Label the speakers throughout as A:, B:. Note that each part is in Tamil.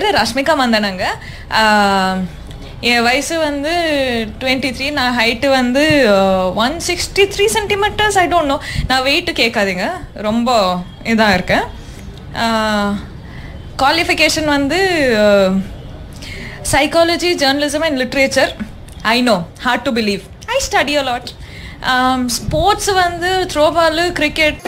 A: ரஷ்மிகா மந்தனாங்க ஆஹ், என் வயசு வந்து டுவெண்ட்டி த்ரீ நான் ஹைட்டு வந்து one sixty three centimeters I don't know நான் வெயிட்டு கேட்காதீங்க ரொம்ப இதாக இருக்கேன் குவாலிஃபிகேஷன் வந்து psychology journalism and literature I know hard to believe I study a lot sports வந்து throwball cricket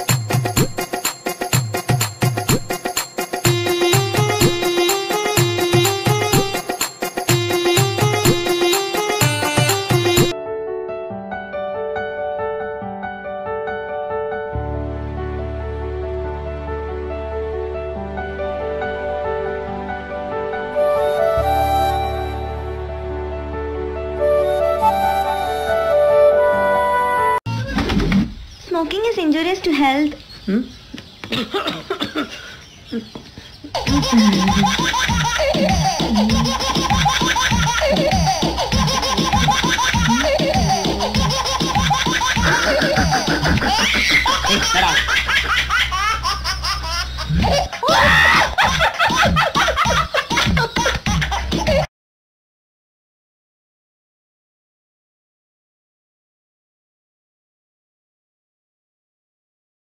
B: Smoking is injurious to health.